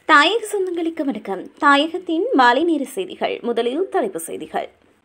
தாயக சொந்தங்களுக்கு வணக்கம் தாயகத்தின் மாலை நேர செய்திகள் முதலில் தலைப்பு செய்திகள்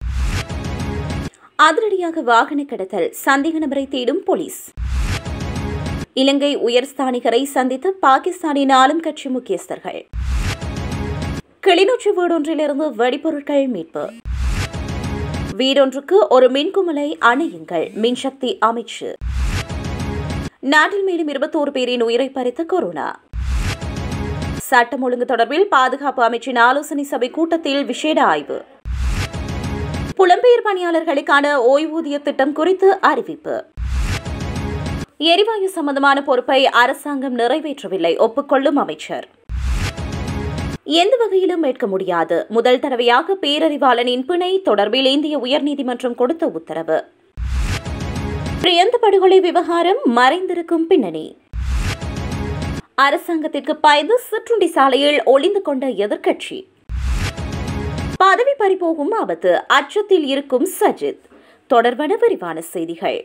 அதிரடியாக வாகன கடத்தல் சந்தேக நபரை தேடும் போலீஸ் இலங்கை உயர்ஸ்தானிகரை சந்தித்த பாகிஸ்தானின் ஆளும் கட்சி முக்கியஸ்தர்கள் கிளிநொச்சி வீடொன்றிலிருந்து வெடிபொருட்கள் மீட்பு வீடொன்றுக்கு ஒரு மின்குமலை அணையுங்கள் மின்சக்தி அமைச்சு நாட்டில் மேலும் இருபத்தோரு பேரின் உயிரை பறித்த கொரோனா சட்டம் ஒழுங்கு தொடர்பில் பாதுகாப்பு அமைச்சின் ஆலோசனை சபை கூட்டத்தில் விசேட ஆய்வு புலம்பெயர் பணியாளர்களுக்கான ஓய்வூதிய திட்டம் குறித்து அறிவிப்பு எரிவாயு சம்பந்தமான பொறுப்பை அரசாங்கம் நிறைவேற்றவில்லை ஒப்புக்கொள்ளும் அமைச்சர் எந்த வகையிலும் மீட்க முடியாது முதல் தடவையாக பேரறிவாளனின் பிணை தொடர்பில் இந்திய உயர்நீதிமன்றம் கொடுத்த உத்தரவு பிரியந்த படுகொலை விவகாரம் மறைந்திருக்கும் பின்னணி அரசாங்கத்திற்கு பயந்து சிற்றுண்டி சாலையில் ஒளிந்து கொண்ட எதிர்க்கட்சி பதவி பறிபோகும் ஆபத்து அச்சத்தில் இருக்கும் சஜித் தொடர்பான விரிவான செய்திகள்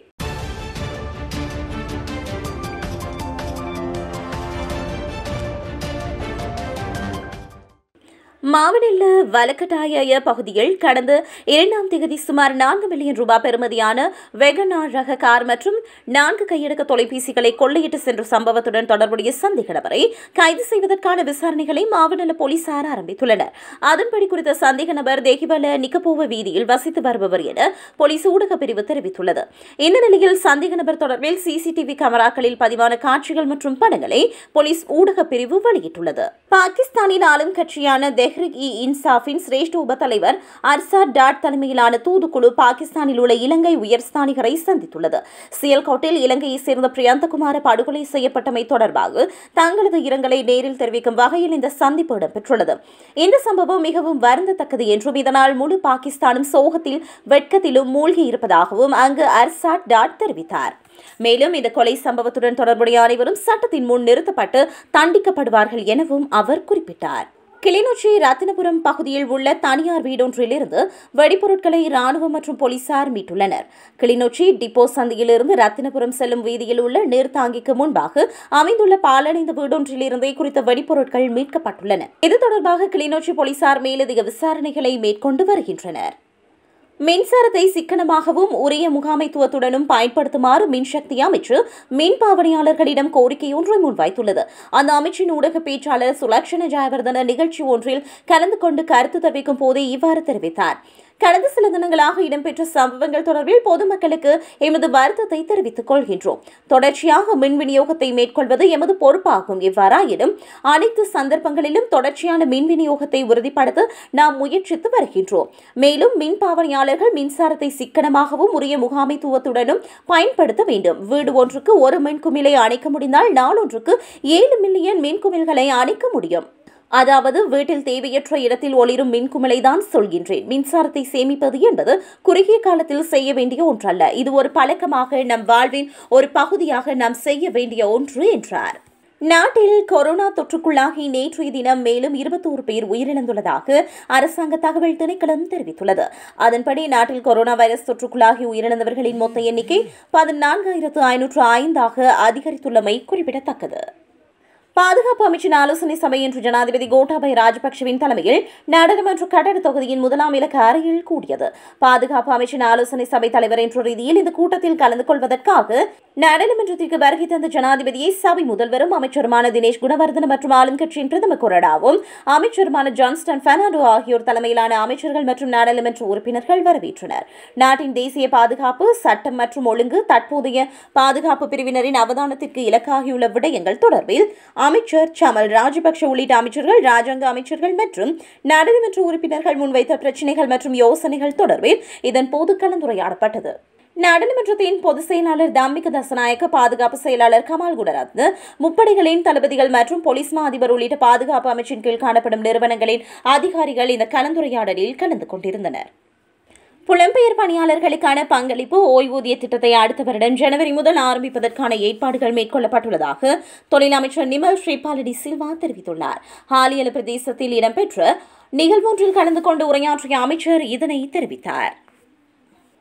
மாவடில்ல வலக்கட்டாய பகுதியில் கடந்த இரண்டாம் தேதி சுமார் நான்கு மில்லியன் ரூபாய் பெறுமதியான வெகனார் ரக கார் மற்றும் நான்கு கையடக்க தொலைபேசிகளை கொள்ளையிட்டு சென்ற சம்பவத்துடன் தொடர்புடைய சந்தேக நபரை கைது செய்வதற்கான விசாரணைகளை மாவட்ட போலீசார் ஆரம்பித்துள்ளனர் அதன்படி குறித்த சந்தேக நபர் தேகிபல நிக்கப்போவ வீதியில் வசித்து வருபவர் என போலீஸ் ஊடக பிரிவு தெரிவித்துள்ளது இந்த நிலையில் சந்தேக நபர் தொடர்பில் சிசிடிவி கேமராக்களில் பதிவான காட்சிகள் மற்றும் படங்களை போலீஸ் ஊடக பிரிவு வெளியிட்டுள்ளது பாகிஸ்தானின் ஆளும் கட்சியான தெஹ்ரிக் இ இன்சாஃபின் சிரேஷ்ட உப தலைவர் அர்சாத் டாட் தலைமையிலான தூதுக்குழு பாகிஸ்தானில் உள்ள இலங்கை உயர்ஸ்தானிகரை சந்தித்துள்ளது சியல்கோட்டில் இலங்கையைச் சேர்ந்த பிரியந்தகுமார படுகொலை செய்யப்பட்டமை தொடர்பாக தங்களது இரங்கலை நேரில் தெரிவிக்கும் வகையில் இந்த சந்திப்பு இடம்பெற்றுள்ளது இந்த சம்பவம் மிகவும் வருந்தத்தக்கது என்றும் இதனால் முழு பாகிஸ்தானும் சோகத்தில் வெட்கத்திலும் மூழ்கி இருப்பதாகவும் அங்கு அர்சாட் டாட் தெரிவித்தார் மேலும் இந்த கொலை சம்பவத்துடன் தொடர்புடைய அனைவரும் சட்டத்தின் முன் நிறுத்தப்பட்டு தண்டிக்கப்படுவார்கள் எனவும் அவர் குறிப்பிட்டார் கிளிநொச்சி ரத்தினபுரம் பகுதியில் உள்ள தனியார் வீடொன்றிலிருந்து வெடிபொருட்களை ராணுவம் மற்றும் போலீசார் மீட்டுள்ளனர் கிளிநொச்சி டிப்போ சந்தியிலிருந்து ரத்தினபுரம் செல்லும் வீதியில் உள்ள நீர்த்தாங்கிக்கு முன்பாக அமைந்துள்ள பாலடைந்த வீடொன்றிலிருந்தே குறித்த வெடிபொருட்கள் மீட்கப்பட்டுள்ளன இது தொடர்பாக கிளிநொச்சி போலீசார் மேலதிக விசாரணைகளை மேற்கொண்டு வருகின்றனர் மின்சாரத்தை சிக்கனமாகவும் உரிய முகாமைத்துவத்துடனும் பயன்படுத்துமாறு மின்சக்தி அமைச்சு மின் பாவனையாளர்களிடம் கோரிக்கை ஒன்றை முன்வைத்துள்ளது அந்த அமைச்சின் ஊடக பேச்சாளர் சுலக்ஷண ஜெயவர்தன நிகழ்ச்சி ஒன்றில் கலந்து கொண்டு கருத்து தெரிவிக்கும் போதே இவ்வாறு தெரிவித்தார் கடந்த சில தினங்களாக இடம்பெற்ற சம்பவங்கள் தொடர்பில் பொதுமக்களுக்கு எமது வருத்தத்தை தெரிவித்துக் கொள்கின்றோம் தொடர்ச்சியாக மின் விநியோகத்தை மேற்கொள்வது எமது பொறுப்பாகும் இவ்வாறாயினும் அனைத்து சந்தர்ப்பங்களிலும் தொடர்ச்சியான மின் விநியோகத்தை உறுதிப்படுத்த நாம் முயற்சித்து வருகின்றோம் மேலும் மின் பாவனையாளர்கள் மின்சாரத்தை சிக்கனமாகவும் உரிய முகாமைத்துவத்துடனும் பயன்படுத்த வேண்டும் வீடு ஒன்றுக்கு ஒரு மின்குமிழை அணைக்க முடிந்தால் நாளொன்றுக்கு ஏழு மில்லியன் மின்குமிழ்களை அணைக்க முடியும் அதாவது வீட்டில் தேவையற்ற இடத்தில் ஒளிரும் மின்குமிழை தான் சொல்கின்றேன் மின்சாரத்தை சேமிப்பது என்பது குறுகிய காலத்தில் செய்ய வேண்டிய ஒன்றல்ல இது ஒரு பழக்கமாக நம் வாழ்வின் ஒரு பகுதியாக நாம் செய்ய வேண்டிய ஒன்று என்றார் நாட்டில் கொரோனா தொற்றுக்குள்ளாகி நேற்றைய தினம் மேலும் இருபத்தோரு பேர் உயிரிழந்துள்ளதாக அரசாங்க தகவல் திணைக்களம் தெரிவித்துள்ளது அதன்படி நாட்டில் கொரோனா வைரஸ் தொற்றுக்குள்ளாகி உயிரிழந்தவர்களின் மொத்த எண்ணிக்கை பதினான்காயிரத்து ஐநூற்று ஐந்தாக அதிகரித்துள்ளமை குறிப்பிடத்தக்கது பாதுகாப்பு அமைச்சின் ஆலோசனை சபை இன்று ஜனாதிபதி கோட்டாபய ராஜபக்சவின் தலைமையில் நாடாளுமன்ற கட்டட தொகுதியின் முதலாம் இலக்க அறையில் கூடியது பாதுகாப்பு அமைச்சின் ஆலோசனை சபை தலைவர் என்ற ரீதியில் இந்த கூட்டத்தில் கலந்து கொள்வதற்காக நாடாளுமன்றத்திற்கு வருகை தந்த ஜனாதிபதியை சபை முதல்வரும் அமைச்சருமான தினேஷ் குணவர்தன மற்றும் ஆளும் கட்சியின் பிரதம கொறடாவும் அமைச்சருமான ஜான்ஸ்டன் பெர்னாண்டோ ஆகியோர் தலைமையிலான அமைச்சர்கள் மற்றும் நாடாளுமன்ற உறுப்பினர்கள் வரவேற்றனர் நாட்டின் தேசிய பாதுகாப்பு சட்டம் மற்றும் ஒழுங்கு தற்போதைய பாதுகாப்பு பிரிவினரின் அவதானத்திற்கு இலக்காகியுள்ள விடயங்கள் தொடர்பில் அமைச்சர் சமல் ராஜபக்ஷ உள்ளிட்ட அமைச்சர்கள் ராஜாங்க அமைச்சர்கள் மற்றும் நாடாளுமன்ற உறுப்பினர்கள் முன்வைத்த பிரச்சினைகள் மற்றும் யோசனைகள் தொடர்பில் இதன் போது கலந்துரையாடப்பட்டது நாடாளுமன்றத்தின் பொதுச் செயலாளர் தாமிக தசநாயக்க பாதுகாப்பு செயலாளர் கமால் குணரத்ன முப்படைகளின் தளபதிகள் மற்றும் போலீஸ் மா அதிபர் உள்ளிட்ட பாதுகாப்பு அமைச்சின் கீழ் காணப்படும் நிறுவனங்களின் அதிகாரிகள் இந்த கலந்துரையாடலில் கலந்து கொண்டிருந்தனர் புலம்பெயர் பணியாளர்களுக்கான பங்களிப்பு ஓய்வூதிய திட்டத்தை அடுத்த வருடம் ஜனவரி முதல் ஆரம்பிப்பதற்கான ஏற்பாடுகள் மேற்கொள்ளப்பட்டுள்ளதாக தொழில் அமைச்சர் நிமல் ஸ்ரீபாலடி சில்வா தெரிவித்துள்ளார் ஹாலியல பிரதேசத்தில் இடம்பெற்ற நிகழ்வொன்றில் கலந்து கொண்டு உரையாற்றிய அமைச்சர் இதனை தெரிவித்தார்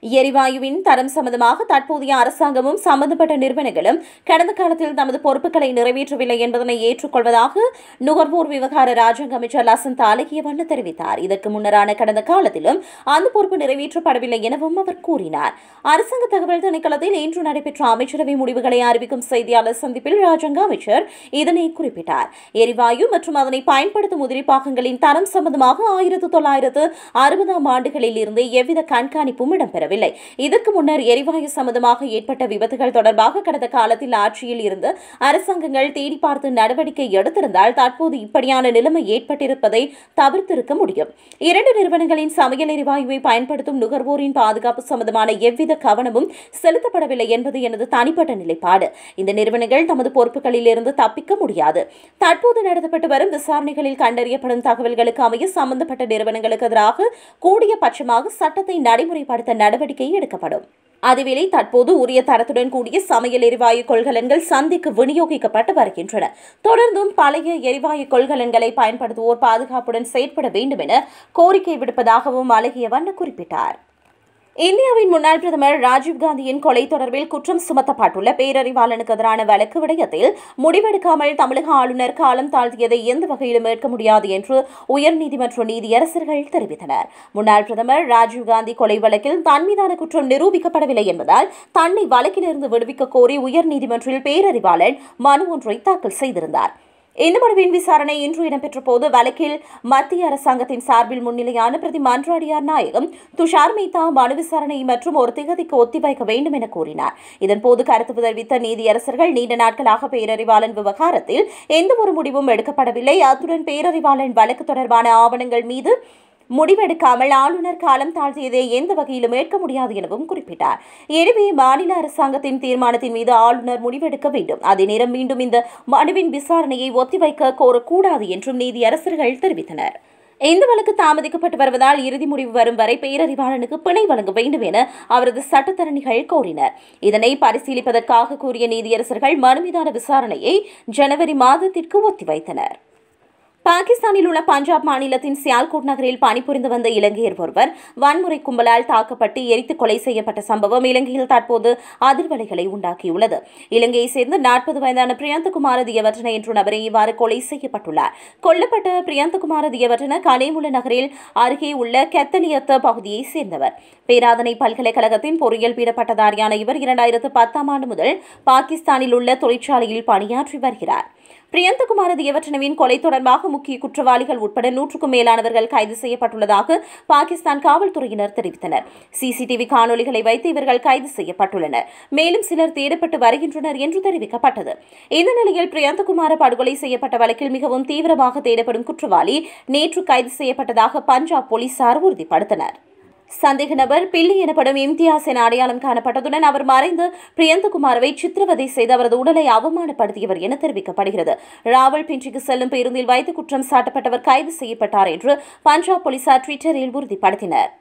எரிவாயுவின் தரம் சம்பந்தமாக தற்போதைய அரசாங்கமும் சம்பந்தப்பட்ட நிறுவனங்களும் கடந்த காலத்தில் தமது பொறுப்புகளை நிறைவேற்றவில்லை என்பதனை ஏற்றுக்கொள்வதாக நுகர்வோர் விவகார ராஜாங்க அமைச்சர் லசந்த் அழகியவண்ண தெரிவித்தார் இதற்கு முன்னரான கடந்த காலத்திலும் அந்த பொறுப்பு நிறைவேற்றப்படவில்லை எனவும் அவர் கூறினார் அரசாங்க தகவல் திணைக்களத்தில் இன்று நடைபெற்ற அமைச்சரவை முடிவுகளை அறிவிக்கும் செய்தியாளர் சந்திப்பில் ராஜாங்க அமைச்சர் இதனை குறிப்பிட்டார் எரிவாயு மற்றும் அதனை பயன்படுத்தும் உதிரி பாகங்களின் தரம் சம்பந்தமாக ஆயிரத்து தொள்ளாயிரத்து அறுபதாம் ஆண்டுகளில் இருந்து எவ்வித கண்காணிப்பும் இடம்பெறவில்லை இதற்கு முன்னர் எரிவாயு சம்பந்தமாக ஏற்பட்ட விபத்துகள் தொடர்பாக கடந்த காலத்தில் ஆட்சியில் இருந்து அரசாங்கங்கள் தேடி பார்த்து நடவடிக்கை எடுத்திருந்தால் தற்போது இப்படியான நிலைமை ஏற்பட்டிருப்பதை தவிர்த்திருக்க முடியும் இரண்டு நிறுவனங்களின் சமையல் எரிவாயுவை பயன்படுத்தும் நுகர்வோரின் பாதுகாப்பு சம்பந்தமான எவ்வித கவனமும் செலுத்தப்படவில்லை என்பது எனது தனிப்பட்ட நிலைப்பாடு இந்த நிறுவனங்கள் தமது பொறுப்புகளில் இருந்து தப்பிக்க முடியாது தற்போது நடத்தப்பட்டு வரும் விசாரணைகளில் கண்டறியப்படும் தகவல்களுக்கு அமைய சம்பந்தப்பட்ட நிறுவனங்களுக்கு எதிராக கூடிய பட்சமாக சட்டத்தை நடைமுறைப்படுத்த நடவடிக்கை எடுக்கப்படும் அதுவேளை தற்போது உரிய தரத்துடன் கூடிய சமையல் எரிவாயு கொள்கலன்கள் சந்தைக்கு விநியோகிக்கப்பட்டு வருகின்றன தொடர்ந்தும் பழைய எரிவாயு கொள்கலன்களை பயன்படுத்துவோர் பாதுகாப்புடன் செயற்பட வேண்டும் என கோரிக்கை விடுப்பதாகவும் அழகியவண்ண குறிப்பிட்டார் இந்தியாவின் முன்னாள் பிரதமர் ராஜீவ்காந்தியின் கொலை தொடர்பில் குற்றம் சுமத்தப்பட்டுள்ள பேரறிவாளனுக்கு எதிரான வழக்கு விடயத்தில் முடிவெடுக்காமல் தமிழக ஆளுநர் காலம் தாழ்த்தியதை எந்த வகையிலும் ஏற்க முடியாது என்று உயர்நீதிமன்ற நீதியரசர்கள் தெரிவித்தனர் முன்னாள் பிரதமர் ராஜீவ்காந்தி கொலை வழக்கில் தன் மீதான குற்றம் நிரூபிக்கப்படவில்லை என்பதால் தன்னை வழக்கிலிருந்து விடுவிக்க கோரி உயர்நீதிமன்றில் பேரறிவாளன் மனு ஒன்றை தாக்கல் செய்திருந்தார் இந்த மனுவின் விசாரணை இன்று இடம்பெற்ற போது வழக்கில் மத்திய அரசாங்கத்தின் சார்பில் முன்னிலையான பிரதி மன்றாடியார் நாயகம் துஷார் மேத்தா மனு விசாரணை மற்றும் ஒரு திகதிக்கு ஒத்திவைக்க வேண்டும் என கூறினார் இதன்போது கருத்து தெரிவித்த நீதியரசர்கள் நீண்ட நாட்களாக பேரறிவாளன் விவகாரத்தில் எந்த ஒரு முடிவும் எடுக்கப்படவில்லை அத்துடன் பேரறிவாளன் வழக்கு தொடர்பான ஆவணங்கள் மீது முடிவெடுக்காமல் ஆளுநர் காலம் தாழ்த்தியதை எந்த வகையிலும் ஏற்க முடியாது எனவும் குறிப்பிட்டார் எனவே மாநில அரசாங்கத்தின் தீர்மானத்தின் மீது ஆளுநர் முடிவெடுக்க வேண்டும் அதே நேரம் மீண்டும் இந்த மனுவின் விசாரணையை ஒத்திவைக்க கோரக்கூடாது என்றும் நீதியரசர்கள் தெரிவித்தனர் இந்த வழக்கு தாமதிக்கப்பட்டு வருவதால் இறுதி முடிவு வரும் வரை பேரறிவாளனுக்கு பிணை வழங்க வேண்டும் என அவரது சட்டத்தரணிகள் கோரினர் இதனை பரிசீலிப்பதற்காக கூறிய நீதியரசர்கள் மனு மீதான விசாரணையை ஜனவரி மாதத்திற்கு ஒத்திவைத்தனர் பாகிஸ்தானில் உள்ள பஞ்சாப் மாநிலத்தின் சியால்கோட் நகரில் பணிபுரிந்து வந்த இலங்கையர் ஒருவர் வன்முறை கும்பலால் தாக்கப்பட்டு எரித்து கொலை செய்யப்பட்ட சம்பவம் இலங்கையில் தற்போது அதிர்வலைகளை உண்டாக்கியுள்ளது இலங்கையைச் சேர்ந்த நாற்பது வயதான பிரியந்தகுமார தியவர்டன என்ற நபரை இவ்வாறு கொலை செய்யப்பட்டுள்ளார் கொல்லப்பட்ட பிரியந்தகுமார தியவர்டன கனேமுல நகரில் அருகே உள்ள கெத்தலியத்த பகுதியைச் சேர்ந்தவர் பேராதனை பல்கலைக்கழகத்தின் பொறியியல் பீட பட்டதாரியான இவர் இரண்டாயிரத்து பத்தாம் ஆண்டு முதல் பாகிஸ்தானில் உள்ள தொழிற்சாலையில் பணியாற்றி வருகிறார் பிரியந்தகுமார தியவர்டனவின் கொலை தொடர்பாக முக்கிய குற்றவாளிகள் உட்பட நூற்றுக்கும் மேலானவர்கள் கைது செய்யப்பட்டுள்ளதாக பாகிஸ்தான் காவல்துறையினர் தெரிவித்தனர் சிசிடிவி காணொலிகளை வைத்து இவர்கள் கைது செய்யப்பட்டுள்ளனர் மேலும் சிலர் தேடப்பட்டு வருகின்றனர் என்று தெரிவிக்கப்பட்டது இந்த நிலையில் பிரியந்தகுமார படுகொலை செய்யப்பட்ட வழக்கில் மிகவும் தீவிரமாக தேடப்படும் குற்றவாளி நேற்று கைது செய்யப்பட்டதாக பஞ்சாப் போலீசார் உறுதிப்படுத்தினர் சந்தேக நபர் பில்லி எனப்படும் இம்தியாஸ் என அடையாளம் காணப்பட்டதுடன் அவர் மறைந்து பிரியந்தகுமாரவை சித்திரவதை செய்து அவரது உடலை அவமானப்படுத்தியவர் என தெரிவிக்கப்படுகிறது ராவல்பிண்டிக்கு செல்லும் பேருந்தில் வைத்து குற்றம் சாட்டப்பட்டவர் கைது செய்யப்பட்டார் என்று பஞ்சாப் போலீசார் ட்விட்டரில் உறுதிப்படுத்தினர்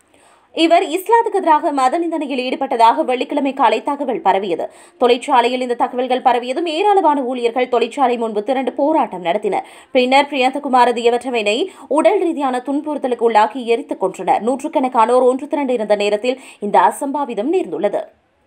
இவர் இஸ்லாத்துக்கு எதிராக மத நிந்தனையில் ஈடுபட்டதாக வெள்ளிக்கிழமை காலை தகவல் பரவியது தொழிற்சாலையில் இந்த தகவல்கள் பரவியதும் ஏராளமான ஊழியர்கள் தொழிற்சாலை முன்பு திரண்டு போராட்டம் நடத்தினர் பின்னர் பிரியந்தகுமார தியவற்றவினை உடல் ரீதியான துன்புறுத்தலுக்கு உள்ளாக்கி எரித்துக் கொன்றனர் நூற்றுக்கணக்கானோர் ஒன்று திரண்டு இருந்த நேரத்தில் இந்த அசம்பாவிதம் நேர்ந்துள்ளது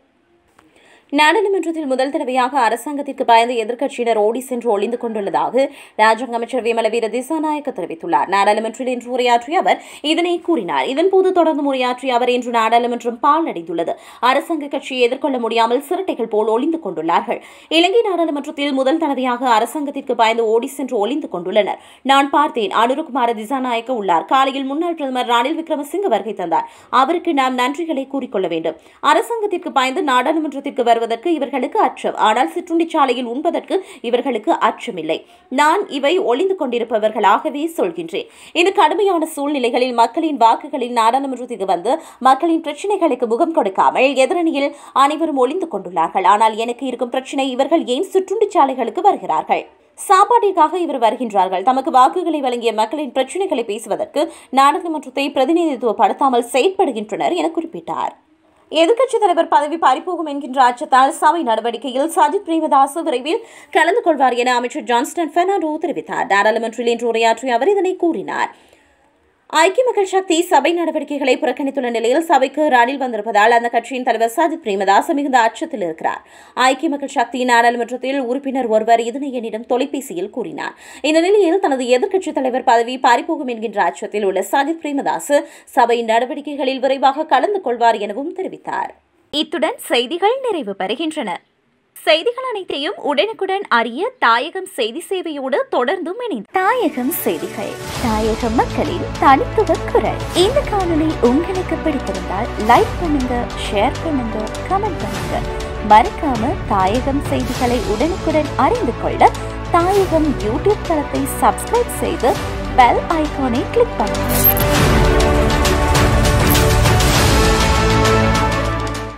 நாடாளுமன்றத்தில் முதல் தடவையாக அரசாங்கத்திற்கு பயந்த எதிர்க்கட்சியினர் ஓடி சென்று ஒளிந்து கொண்டுள்ளதாக ராஜாங்க அமைச்சர் விமல வீர திசாநாயக்க தெரிவித்துள்ளார் நாடாளுமன்றில் இன்று உரையாற்றிய அவர் இதனை கூறினார் இதன்போது தொடர்ந்து உரையாற்றிய அவர் இன்று நாடாளுமன்றம் பால் அடைந்துள்ளது அரசாங்க கட்சியை எதிர்கொள்ள முடியாமல் சிரட்டைகள் போல் ஒளிந்து கொண்டுள்ளார்கள் இலங்கை நாடாளுமன்றத்தில் முதல் தடவையாக அரசாங்கத்திற்கு பயந்து ஓடி சென்று ஒளிந்து கொண்டுள்ளனர் நான் பார்த்தேன் அனுருகுமார திசாநாயக்க உள்ளார் காலையில் முன்னாள் பிரதமர் ரணில் விக்ரமசிங்க வருகை தந்தார் அவருக்கு நாம் நன்றிகளை கூறிக்கொள்ள வேண்டும் அரசாங்கத்திற்கு பயந்து நாடாளுமன்றத்திற்கு வருவதற்கு இவர்களுக்கு அச்சம் ஆனால் சிற்றுண்டி சாலையில் உண்பதற்கு இவர்களுக்கு அச்சமில்லை நான் இவை ஒளிந்து கொண்டிருப்பவர்களாகவே சொல்கின்றேன் இந்த கடுமையான சூழ்நிலைகளில் மக்களின் வாக்குகளில் நாடாளுமன்றத்திற்கு வந்து மக்களின் பிரச்சனைகளுக்கு முகம் கொடுக்காமல் எதிரணியில் அனைவரும் ஒளிந்து கொண்டுள்ளார்கள் ஆனால் எனக்கு இருக்கும் பிரச்சனை இவர்கள் ஏன் சுற்றுண்டி சாலைகளுக்கு வருகிறார்கள் சாப்பாட்டிற்காக இவர் வருகின்றார்கள் தமக்கு வாக்குகளை வழங்கிய மக்களின் பிரச்சனைகளை பேசுவதற்கு நாடாளுமன்றத்தை பிரதிநிதித்துவப்படுத்தாமல் செயற்படுகின்றனர் என குறிப்பிட்டார் எதிர்க்கட்சித் தலைவர் பதவி பறிபோகும் என்கின்ற அச்சத்தால் சபை நடவடிக்கையில் சஜித் பிரேமதாஸ் விரைவில் கலந்து கொள்வார் என அமைச்சர் ஜான்ஸ்டன் பெர்னாண்டோ தெரிவித்தார் நாடாளுமன்றில் இன்று உரையாற்றிய அவர் இதனை கூறினார் ஐக்கிய மக்கள் சக்தி சபை நடவடிக்கைகளை புறக்கணித்துள்ள நிலையில் சபைக்கு ரணில் வந்திருப்பதால் அந்த கட்சியின் தலைவர் சஜித் பிரேமதாஸ் மிகுந்த அச்சத்தில் இருக்கிறார் ஐக்கிய மக்கள் சக்தி நாடாளுமன்றத்தில் உறுப்பினர் ஒருவர் இதனை என்னிடம் தொலைபேசியில் கூறினார் இந்த நிலையில் தனது எதிர்க்கட்சித் தலைவர் பதவி பறிபோகும் என்கின்ற அச்சத்தில் உள்ள சஜித் பிரேமதாஸ் சபை நடவடிக்கைகளில் விரைவாக கலந்து கொள்வார் எனவும் தெரிவித்தார் இத்துடன் செய்திகள் நிறைவு பெறுகின்றன செய்திகள் அனைத்தையும் உடனுக்குடன் அறிய தாயகம் செய்தி சேவையோடு தொடர்ந்தும் இணைந்து தாயகம் செய்திகள் தாயக மக்களின் தனித்துவ குரல் இந்த காணொளி உங்களுக்கு பிடித்திருந்தால் லைக் பண்ணுங்க ஷேர் பண்ணுங்க கமெண்ட் பண்ணுங்க மறக்காம தாயகம் செய்திகளை உடனுக்குடன் அறிந்து கொள்ள தாயகம் யூடியூப் தளத்தை சப்ஸ்கிரைப் செய்து பெல் ஐகானை கிளிக் பண்ணுங்க